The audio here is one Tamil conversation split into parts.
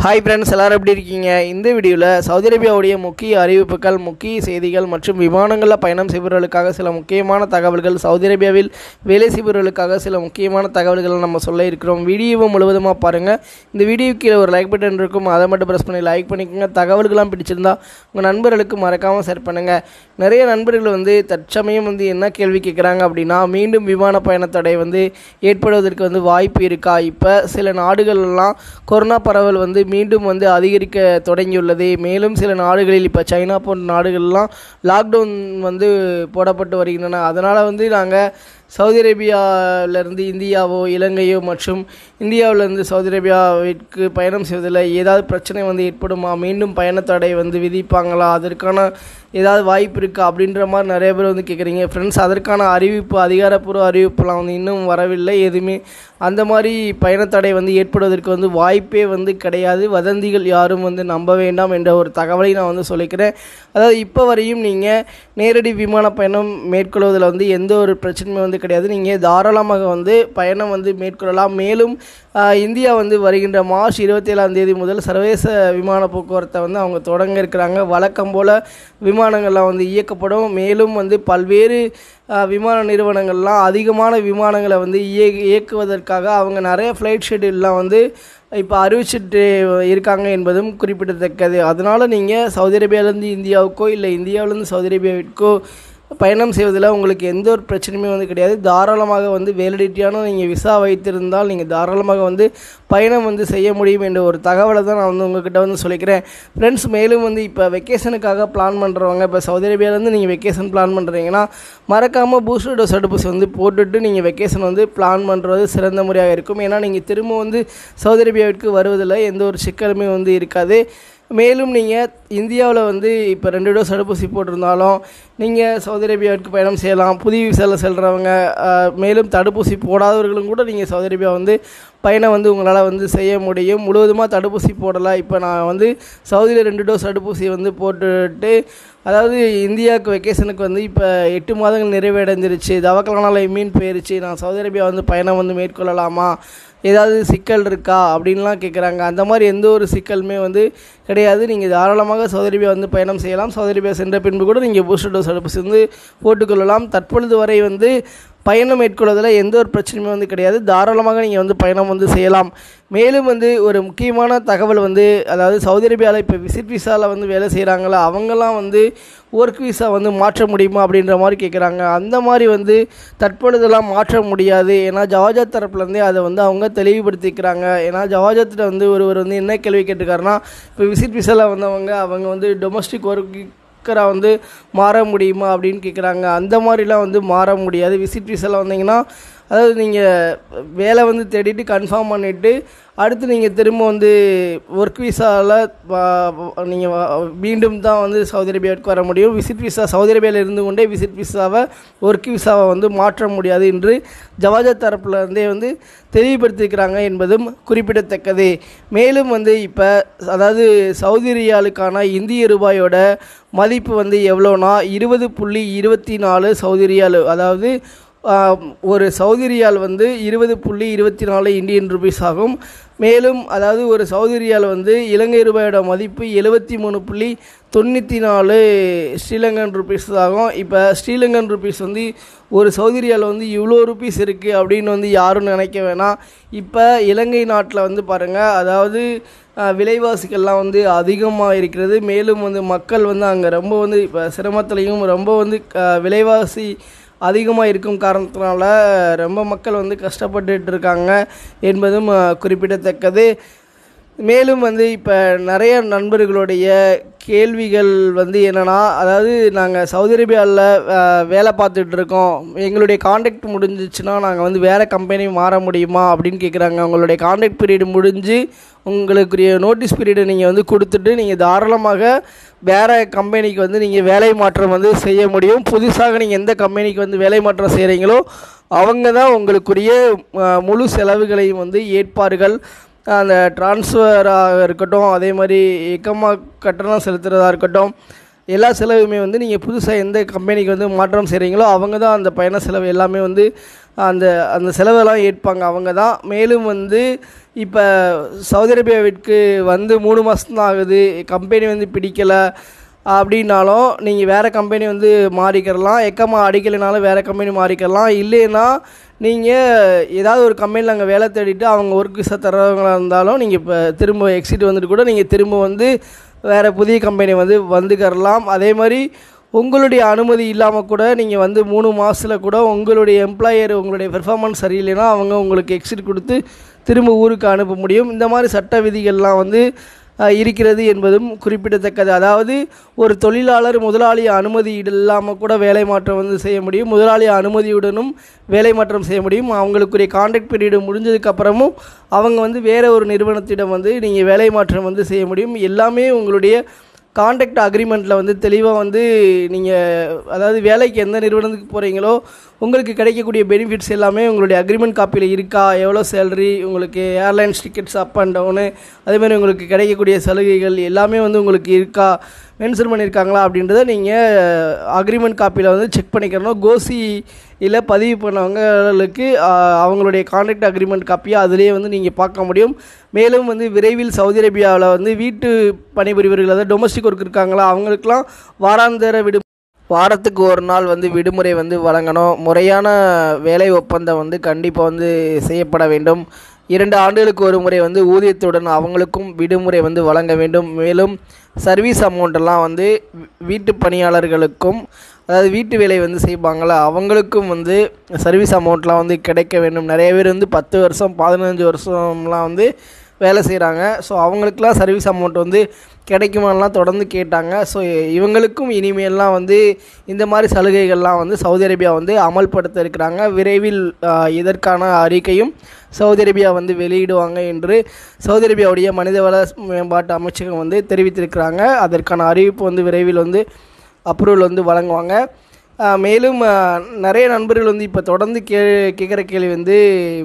ஹாய் ஃப்ரெண்ட்ஸ் எல்லாரும் எப்படி இருக்கீங்க இந்த வீடியோவில் சவுதி அரேபியாவுடைய முக்கிய அறிவிப்புகள் முக்கிய செய்திகள் மற்றும் விமானங்களில் பயணம் செய்பவர்களுக்காக சில முக்கியமான தகவல்கள் சவுதி அரேபியாவில் வேலை செய்பவர்களுக்காக சில முக்கியமான தகவல்களை நம்ம சொல்ல இருக்கிறோம் வீடியோவை முழுவதுமாக பாருங்கள் இந்த வீடியோ கீழே ஒரு லைக் பட்டன் இருக்கும் அதை மட்டும் ப்ரெஸ் பண்ணி லைக் பண்ணிக்கோங்க தகவல்கள்லாம் பிடிச்சிருந்தா உங்கள் நண்பர்களுக்கு மறக்காமல் ஷேர் பண்ணுங்கள் நிறைய நண்பர்கள் வந்து தற்சமயம் வந்து என்ன கேள்வி கேட்குறாங்க அப்படின்னா மீண்டும் விமான பயணத்தடை வந்து ஏற்படுவதற்கு வந்து வாய்ப்பு இருக்கா இப்போ சில நாடுகள்லாம் கொரோனா பரவல் வந்து மீண்டும் வந்து அதிகரிக்க தொடங்கியுள்ளது மேலும் சில நாடுகளில் இப்போ சைனா போன்ற நாடுகள்லாம் லாக்டவுன் வந்து போடப்பட்டு வருகின்றன அதனால் வந்து நாங்கள் சவுதி அரேபியாவிலேருந்து இந்தியாவோ இலங்கையோ மற்றும் இந்தியாவிலேருந்து சவுதி அரேபியாவிற்கு பயணம் செய்வதில் ஏதாவது பிரச்சனை வந்து ஏற்படுமா மீண்டும் பயணத்தடை வந்து விதிப்பாங்களா அதற்கான ஏதாவது வாய்ப்பு இருக்கா அப்படின்ற மாதிரி நிறைய பேர் வந்து கேட்குறீங்க ஃப்ரெண்ட்ஸ் அதற்கான அறிவிப்பு அதிகாரப்பூர்வ அறிவிப்புலாம் வந்து இன்னும் வரவில்லை எதுவுமே அந்த மாதிரி பயணத்தடை வந்து ஏற்படுவதற்கு வந்து வாய்ப்பே வந்து கிடையாது வதந்திகள் யாரும் வந்து நம்ப வேண்டாம் என்ற ஒரு தகவலை நான் வந்து சொல்லிக்கிறேன் அதாவது இப்போ வரையும் நீங்கள் நேரடி விமான பயணம் மேற்கொள்வதில் வந்து எந்த ஒரு பிரச்சனையும் வந்து கிடையாது நீங்கள் தாராளமாக வந்து பயணம் வந்து மேற்கொள்ளலாம் மேலும் ஆஹ், இந்தியா வந்து வருகின்ற மார்ச் இருபத்தேழாம் தேதி முதல் சர்வதேச விமான போக்குவரத்தை வந்து அவங்க தொடங்க இருக்கிறாங்க வழக்கம் போல் விமானங்கள்லாம் வந்து இயக்கப்படும் மேலும் வந்து பல்வேறு ஆஹ், விமான நிறுவனங்கள்லாம் அதிகமான விமானங்களை வந்து இய இயக்குவதற்காக அவங்க நிறைய ஃப்ளைட் ஷெட்யூல்லாம் வந்து இப்போ அறிவிச்சிட்டு இருக்காங்க என்பதும் குறிப்பிடத்தக்கது அதனால் நீங்கள் சவுதி அரேபியாவிலேருந்து இந்தியாவுக்கோ இல்லை இந்தியாவிலேருந்து சவுதி அரேபியாவிற்கோ பயணம் செய்வதில் உங்களுக்கு எந்த ஒரு பிரச்சனையுமே வந்து கிடையாது தாராளமாக வந்து வேலிடிட்டியான நீங்கள் விசா வைத்திருந்தால் நீங்கள் தாராளமாக வந்து பயணம் வந்து செய்ய முடியும் என்ற ஒரு தகவலை தான் நான் வந்து உங்ககிட்ட வந்து சொல்லிக்கிறேன் ஃப்ரெண்ட்ஸ் மேலும் வந்து இப்போ வெக்கேஷனுக்காக பிளான் பண்ணுறவங்க இப்போ சவுதி அரேபியாவிலேருந்து நீங்கள் வெக்கேஷன் பிளான் பண்ணுறீங்கன்னா மறக்காமல் பூஸ்டர் டோஸ் தடுப்பூசி வந்து போட்டுட்டு நீங்கள் வெக்கேஷன் வந்து பிளான் பண்ணுறது சிறந்த முறையாக இருக்கும் ஏன்னா நீங்கள் திரும்ப வந்து சவுதி அரேபியாவிற்கு வருவதில் எந்த ஒரு சிக்கலுமே வந்து இருக்காது மேலும் நீங்கள் இந்தியாவில் வந்து இப்போ ரெண்டு டோஸ் தடுப்பூசி போட்டிருந்தாலும் நீங்கள் சவுதி அரேபியாவிற்கு பயணம் செய்யலாம் புதிய விசாவில் செல்கிறவங்க அஹ், மேலும் தடுப்பூசி போடாதவர்களும் கூட நீங்கள் சவுதி அரேபியா வந்து பயணம் வந்து உங்களால் வந்து செய்ய முடியும் முழுவதுமாக தடுப்பூசி போடலாம் இப்போ நான் வந்து சவுதியில் ரெண்டு டோஸ் தடுப்பூசி வந்து போட்டுட்டு அதாவது இந்தியாவுக்கு வெக்கேஷனுக்கு வந்து இப்போ எட்டு மாதங்கள் நிறைவடைஞ்சிருச்சு தவக்கலானால மீன் போயிருச்சு நான் சவுதி அரேபியா வந்து பயணம் வந்து மேற்கொள்ளலாமா ஏதாவது சிக்கல் இருக்கா அப்படின்லாம் கேட்குறாங்க அந்த மாதிரி எந்த ஒரு சிக்கலுமே வந்து கிடையாது நீங்கள் தாராளமாக சவுதி அரேபியா வந்து பயணம் செய்யலாம் சவுதி அரேபியா சென்ற பின்பு கூட நீங்கள் பூஸ்டர் டோஸ் தடுப்பூசி வந்து போட்டுக்கொள்ளலாம் தற்பொழுது வரை வந்து பயணம் மேற்கொள்வதில் எந்த ஒரு பிரச்சனையுமே வந்து கிடையாது தாராளமாக நீங்கள் வந்து பயணம் வந்து செய்யலாம் மேலும் வந்து ஒரு முக்கியமான தகவல் வந்து அதாவது சவுதி அரேபியாவில் இப்போ விசிட் விசாவில் வந்து வேலை செய்கிறாங்களா அவங்கெல்லாம் வந்து ஒர்க் விசா வந்து மாற்ற முடியுமா அப்படின்ற மாதிரி கேட்குறாங்க அந்த மாதிரி வந்து தற்பொழுதெல்லாம் மாற்ற முடியாது ஏன்னா ஜவாஜாத் தரப்புலேருந்தே அதை வந்து அவங்க தெளிவுபடுத்திக்கிறாங்க ஏன்னா ஜவாஜாத்தில் வந்து ஒருவர் வந்து என்ன கேள்வி கேட்டிருக்காருன்னா இப்போ விசிட் விசாவில் வந்தவங்க அவங்க வந்து டொமஸ்டிக் ஒர்க் ஒர்க்கராக வந்து மாற முடியுமா அப்படின்னு கேட்குறாங்க அந்த மாதிரிலாம் வந்து மாற முடியாது விசிட் விசாவில் வந்தீங்கன்னா அதாவது நீங்கள் வேலை வந்து தேடிட்டு கன்ஃபார்ம் பண்ணிவிட்டு அடுத்து நீங்கள் திரும்ப வந்து ஒர்க் விசாவில் நீங்கள் மீண்டும் தான் வந்து சவுதி அரேபியாவுக்கு வர முடியும் விசிட் விசா சவுதி அரேபியாவில் இருந்து கொண்டே விசிட் விசாவை ஒர்க் விசாவை வந்து மாற்ற முடியாது என்று ஜவாஜா தரப்புல இருந்தே வந்து தெளிவுபடுத்தியிருக்கிறாங்க என்பதும் குறிப்பிடத்தக்கது மேலும் வந்து இப்போ அதாவது சவுதி ரியாலுக்கான இந்திய ரூபாயோட மதிப்பு வந்து எவ்வளோனா இருபது புள்ளி இருபத்தி நாலு சவுதி ரியால் அதாவது ஆஹ், ஒரு சவுதி ரியால் வந்து இருபது புள்ளி இருபத்தி நாலு இந்தியன் ருபீஸ் ஆகும் மேலும் அதாவது ஒரு சவுதி ரியால் வந்து இலங்கை ரூபாயோட மதிப்பு எழுபத்தி மூணு புள்ளி தொண்ணூற்றி நாலு ஸ்ரீலங்கன் ருபீஸ் ஆகும் இப்போ ஸ்ரீலங்கன் ருபீஸ் வந்து ஒரு சவுதி ரியால் வந்து இவ்வளோ ருபீஸ் இருக்குது அப்படின்னு வந்து யாரும் நினைக்க வேணாம் இப்போ இலங்கை நாட்டில் வந்து பாருங்கள் அதாவது அஹ், விலைவாசிகள்லாம் வந்து அதிகமாக இருக்கிறது மேலும் வந்து மக்கள் வந்து அங்கே ரொம்ப வந்து இப்போ சிரமத்துலேயும் ரொம்ப வந்து அஹ், விலைவாசி அதிகமாக இருக்கும் காரணத்தினால ரொம்ப மக்கள் வந்து கஷ்டப்பட்டுட்டு இருக்காங்க என்பதும் அஹ், குறிப்பிடத்தக்கது மேலும் வந்து இப்போ நிறைய நண்பர்களுடைய கேள்விகள் வந்து என்னென்னா அதாவது நாங்கள் சவுதி அரேபியாவில் வேலை பார்த்துட்டு இருக்கோம் எங்களுடைய காண்டாக்ட் முடிஞ்சிச்சுன்னா நாங்கள் வந்து வேறு கம்பெனி மாற முடியுமா அப்படின்னு கேட்குறாங்க உங்களுடைய காண்டாக்ட் பீரியட் முடிஞ்சு உங்களுக்குரிய நோட்டீஸ் பீரியடை நீங்கள் வந்து கொடுத்துட்டு நீங்கள் தாராளமாக வேறு கம்பெனிக்கு வந்து நீங்கள் வேலை மாற்றம் வந்து செய்ய முடியும் புதுசாக நீங்கள் எந்த கம்பெனிக்கு வந்து வேலை மாற்றம் செய்கிறீங்களோ அவங்க தான் உங்களுக்குரிய அஹ், முழு செலவுகளையும் வந்து ஏற்பார்கள் அந்த டிரான்ஸ்ஃபராக இருக்கட்டும் அதே மாதிரி எக்கமா கட்டணம் செலுத்துறதா இருக்கட்டும் எல்லா செலவுமே வந்து நீங்கள் புதுசாக எந்த கம்பெனிக்கு வந்து மாற்றம் செய்கிறீங்களோ அவங்க தான் அந்த பயண செலவு எல்லாமே வந்து அந்த அந்த செலவெல்லாம் ஏற்பாங்க அவங்க தான் மேலும் வந்து இப்போ சவுதி அரேபியாவிற்கு வந்து மூணு மாதம் தான் ஆகுது கம்பெனி வந்து பிடிக்கலை அப்படின்னாலும் நீங்கள் வேறு கம்பெனி வந்து மாறிக்கிறலாம் எக்கமா அடிக்கலைனாலும் வேறு கம்பெனி மாறிக்கிறலாம் இல்லைன்னா நீங்கள் ஏதாவது ஒரு கம்பெனியில் அங்கே வேலை தேடிட்டு அவங்க ஒர்க் விசா தர்றவங்களா இருந்தாலும் நீங்கள் இப்போ திரும்ப எக்ஸிட் வந்துட்டு கூட நீங்கள் திரும்ப வந்து வேறு புதிய கம்பெனி வந்து வந்துக்கரலாம் அதே மாதிரி உங்களுடைய அனுமதி இல்லாமல் கூட நீங்கள் வந்து மூணு மாதத்தில் கூட உங்களுடைய எம்ப்ளாயர் உங்களுடைய பெர்ஃபார்மன்ஸ் சரியில்லைன்னா அவங்க உங்களுக்கு எக்ஸிட் கொடுத்து திரும்ப ஊருக்கு அனுப்ப முடியும் இந்த மாதிரி சட்ட விதிகள்லாம் வந்து அஹ், இருக்கிறது என்பதும் குறிப்பிடத்தக்கது அதாவது ஒரு தொழிலாளர் முதலாளி அனுமதி இல்லாமல் கூட வேலை மாற்றம் வந்து செய்ய முடியும் முதலாளி அனுமதியுடனும் வேலை மாற்றம் செய்ய முடியும் அவங்களுக்குரிய கான்ட்ராக்ட் பீரியடு முடிஞ்சதுக்கப்புறமும் அவங்க வந்து வேறு ஒரு நிறுவனத்திடம் வந்து நீங்கள் வேலை மாற்றம் வந்து செய்ய முடியும் எல்லாமே உங்களுடைய கான்ட்ராக்ட் அக்ரிமெண்ட்டில் வந்து தெளிவாக வந்து நீங்கள் அதாவது வேலைக்கு எந்த நிறுவனத்துக்கு போகிறீங்களோ உங்களுக்கு கிடைக்கக்கூடிய பெனிஃபிட்ஸ் எல்லாமே உங்களுடைய அக்ரிமெண்ட் காப்பியில் இருக்கா எவ்வளோ சேலரி உங்களுக்கு airlines tickets up and down அதேமாதிரி உங்களுக்கு கிடைக்கக்கூடிய சலுகைகள் எல்லாமே வந்து உங்களுக்கு இருக்கா மென்ஷன் பண்ணியிருக்காங்களா அப்படின்றத நீங்கள் அக்ரிமெண்ட் காப்பியில் வந்து செக் பண்ணிக்கிறணும் கோசி இல்லை பதிவு பண்ணவங்களுக்கு ஆஹ், அவங்களுடைய கான்ட்ராக்ட் அக்ரிமெண்ட் காப்பியை அதிலேயே வந்து நீங்கள் பார்க்க முடியும் மேலும் வந்து விரைவில் சவுதி அரேபியாவில் வந்து வீட்டு பணிபுரிவர்கள் அதாவது டொமஸ்டிக் ஒர்க் இருக்காங்களா அவங்களுக்குலாம் வாராந்திர விடு வாரத்துக்கு ஒரு நாள் வந்து விடுமுறை வந்து வழங்கணும் முறையான வேலை ஒப்பந்தம் வந்து கண்டிப்பாக வந்து செய்யப்பட வேண்டும் இரண்டு ஆண்டுகளுக்கு ஒரு முறை வந்து ஊதியத்துடன் அவங்களுக்கும் விடுமுறை வந்து வழங்க வேண்டும் மேலும் சர்வீஸ் அமௌண்ட்டெல்லாம் வந்து வீ- வீட்டு பணியாளர்களுக்கும் அதாவது வீட்டு வேலை வந்து செய்வாங்களா அவங்களுக்கும் வந்து சர்வீஸ் அமௌண்ட்லாம் வந்து கிடைக்க வேண்டும் நிறைய பேர் வந்து பத்து வருஷம் பதினஞ்சு வருஷம்லாம் வந்து வேலை செய்கிறாங்க ஸோ அவங்களுக்குலாம் சர்வீஸ் அமௌண்ட் வந்து கிடைக்குமான்லாம் தொடர்ந்து கேட்டாங்க ஸோ இவங்களுக்கும் இனிமேல்லாம் வந்து இந்த மாதிரி சலுகைகள்லாம் வந்து சவுதி அரேபியா வந்து அமல்படுத்த இருக்கிறாங்க விரைவில் ஆஹ், இதற்கான அறிக்கையும் சவுதி அரேபியா வந்து வெளியிடுவாங்க என்று சவுதி அரேபியாவுடைய மனிதவள மேம்பாட்டு அமைச்சகம் வந்து தெரிவித்திருக்கிறாங்க அதற்கான அறிவிப்பு வந்து விரைவில் வந்து அப்ரூவல் வந்து வழங்குவாங்க ஆஹ், மேலும் ஆஹ், நிறைய நண்பர்கள் வந்து இப்போ தொடர்ந்து கே கேட்குற கேள்வி வந்து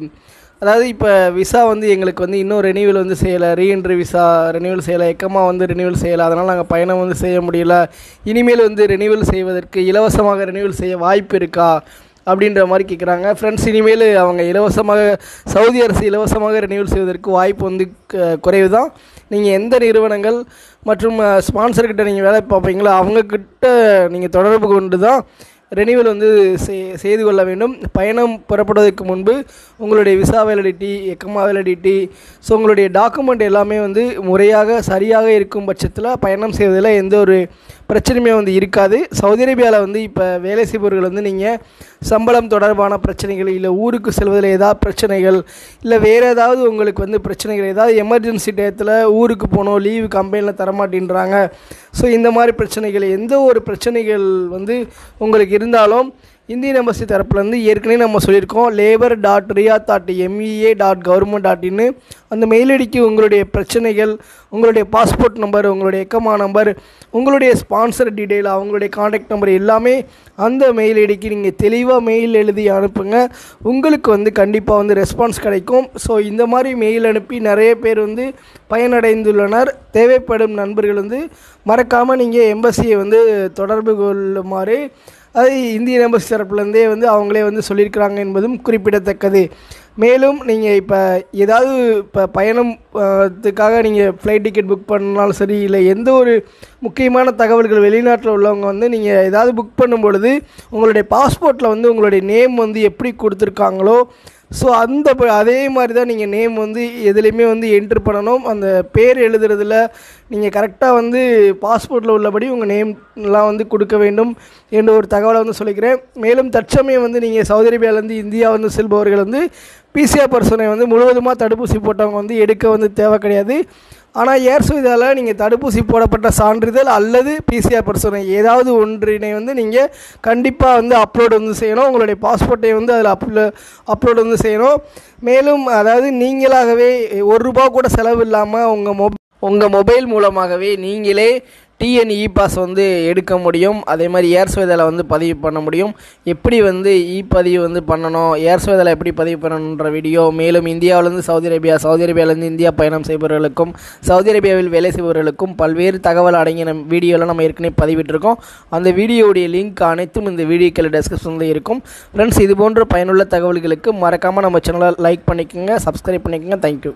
அதாவது இப்போ விசா வந்து எங்களுக்கு வந்து இன்னும் ரெனியூவல் வந்து செய்யலை ரீஎன்ட்ரி விசா ரெனியூவல் செய்யலை எக்கமா வந்து ரெனியூவல் செய்யலை அதனால் நாங்கள் பயணம் வந்து செய்ய முடியல இனிமேல் வந்து ரெனியூவல் செய்வதற்கு இலவசமாக ரெனியூவல் செய்ய வாய்ப்பு இருக்கா அப்படின்ற மாதிரி கேட்குறாங்க ஃப்ரெண்ட்ஸ் இனிமேல் அவங்க இலவசமாக சவுதி அரசு இலவசமாக ரெனியூவல் செய்வதற்கு வாய்ப்பு வந்து க- குறைவு தான் நீங்கள் எந்த நிறுவனங்கள் மற்றும் ஸ்பான்சர்கிட்ட நீங்கள் வேலை பார்ப்பீங்களோ அவங்கக்கிட்ட நீங்கள் தொடர்பு கொண்டு தான் ரெனியூவல் வந்து செய்- செய்து கொள்ள வேண்டும் பயணம் புறப்படுவதற்கு முன்பு உங்களுடைய விசா வேலிடிட்டி எக்கமா வேலிடிட்டி ஸோ உங்களுடைய டாக்குமெண்ட் எல்லாமே வந்து முறையாக சரியாக இருக்கும் பட்சத்தில் பயணம் செய்வதில் எந்த ஒரு பிரச்சனையுமே வந்து இருக்காது சவுதி அரேபியாவில் வந்து இப்போ வேலை செய்பவர்கள் வந்து நீங்கள் சம்பளம் தொடர்பான பிரச்சனைகள் இல்லை ஊருக்கு செல்வதில் ஏதாவது பிரச்சனைகள் இல்லை வேறு ஏதாவது உங்களுக்கு வந்து பிரச்சனைகள் ஏதாவது எமர்ஜென்சி டயத்தில் ஊருக்கு போகணும் லீவு கம்பெனியில் தரமாட்டேன்றாங்க ஸோ இந்த மாதிரி பிரச்சனைகள் எந்த ஒரு பிரச்சனைகள் வந்து உங்களுக்கு இருந்தாலும் இந்தியன் எம்பசி தரப்புலேருந்து ஏற்கனவே நம்ம சொல்லியிருக்கோம் labour dot Riyadh dot MEA dot government dot in அந்த மெயில் ஐடிக்கு உங்களுடைய பிரச்சனைகள் உங்களுடைய பாஸ்போர்ட் நம்பர் உங்களுடைய எக்கமா நம்பர் உங்களுடைய ஸ்பான்சர் டீட்டெயில் அவங்களுடைய காண்டாக்ட் நம்பர் எல்லாமே அந்த மெயில் ஐடிக்கு நீங்கள் தெளிவாக மெயில் எழுதி அனுப்புங்க உங்களுக்கு வந்து கண்டிப்பாக வந்து ரெஸ்பான்ஸ் கிடைக்கும் ஸோ இந்த மாதிரி மெயில் அனுப்பி நிறைய பேர் வந்து பயனடைந்துள்ளனர் தேவைப்படும் நண்பர்கள் வந்து மறக்காமல் நீங்கள் எம்பசியை வந்து தொடர்பு கொள்ளுமாறு அது இந்திய எம்பசி தரப்புலேருந்தே வந்து அவங்களே வந்து சொல்லியிருக்கிறாங்க என்பதும் குறிப்பிடத்தக்கது மேலும் நீங்கள் இப்போ ஏதாவது இப்போ பயணம் த்துக்காக நீங்கள் ஃப்ளைட் டிக்கெட் புக் பண்ணாலும் சரி இல்லை எந்த ஒரு முக்கியமான தகவல்கள் வெளிநாட்டில் உள்ளவங்க வந்து நீங்கள் ஏதாவது புக் பண்ணும் பொழுது உங்களுடைய பாஸ்போர்ட்டில் வந்து உங்களுடைய நேம் வந்து எப்படி கொடுத்துருக்காங்களோ ஸோ அந்த ப- அதே மாதிரி தான் நீங்கள் நேம் வந்து எதுலேயுமே வந்து என்ட்ரு பண்ணணும் அந்த பேர் எழுதுறதுல நீங்கள் கரெக்டாக வந்து பாஸ்போர்ட்டில் உள்ளபடி உங்கள் நேம்லாம் வந்து கொடுக்க வேண்டும் என்ற ஒரு தகவலை வந்து சொல்லிக்கிறேன் மேலும் தற்சமயம் வந்து நீங்கள் சவுதி அரேபியாவிலேருந்து இந்தியா வந்து செல்பவர்கள் வந்து பிசிஆர் பர்சனை வந்து முழுவதுமாக தடுப்பூசி போட்டவங்க வந்து எடுக்க வந்து தேவை கிடையாது ஆனால் ஏர் சுவிதாவில் நீங்கள் தடுப்பூசி போடப்பட்ட சான்றிதழ் அல்லது பிசிஆர் பரிசோதனை ஏதாவது ஒன்றினை வந்து நீங்கள் கண்டிப்பாக வந்து அப்லோட் வந்து செய்யணும் உங்களுடைய பாஸ்போர்ட்டை வந்து அதில் அப்லோ அப்லோட் வந்து செய்யணும் மேலும் அதாவது நீங்களாகவே ஒரு ரூபா கூட செலவு இல்லாமல் உங்கள் மொப உங்கள் மொபைல் மூலமாகவே நீங்களே டிஎன் இ பாஸ் வந்து எடுக்க முடியும் அதே மாதிரி ஏர் சுவேதாவில் வந்து பதிவு பண்ண முடியும் எப்படி வந்து இ பதிவு வந்து பண்ணணும் ஏர் சுவேதாவில் எப்படி பதிவு பண்ணணுன்ற வீடியோ மேலும் இந்தியாவிலேருந்து சவுதி அரேபியா சவுதி அரேபியாவிலேருந்து இந்தியா பயணம் செய்பவர்களுக்கும் சவுதி அரேபியாவில் வேலை செய்பவர்களுக்கும் பல்வேறு தகவல் அடங்கிய நம் வீடியோலாம் நம்ம ஏற்கனவே பதிவிட்டிருக்கோம் அந்த வீடியோவுடைய லிங்க் அனைத்தும் இந்த வீடியோக்கள் டெஸ்கிரிப்ஷனில் இருக்கும் ஃப்ரெண்ட்ஸ் இது போன்ற பயனுள்ள தகவல்களுக்கு மறக்காமல் நம்ம சேனலை லைக் பண்ணிக்கோங்க சப்ஸ்கிரைப் பண்ணிக்கோங்க தேங்க்யூ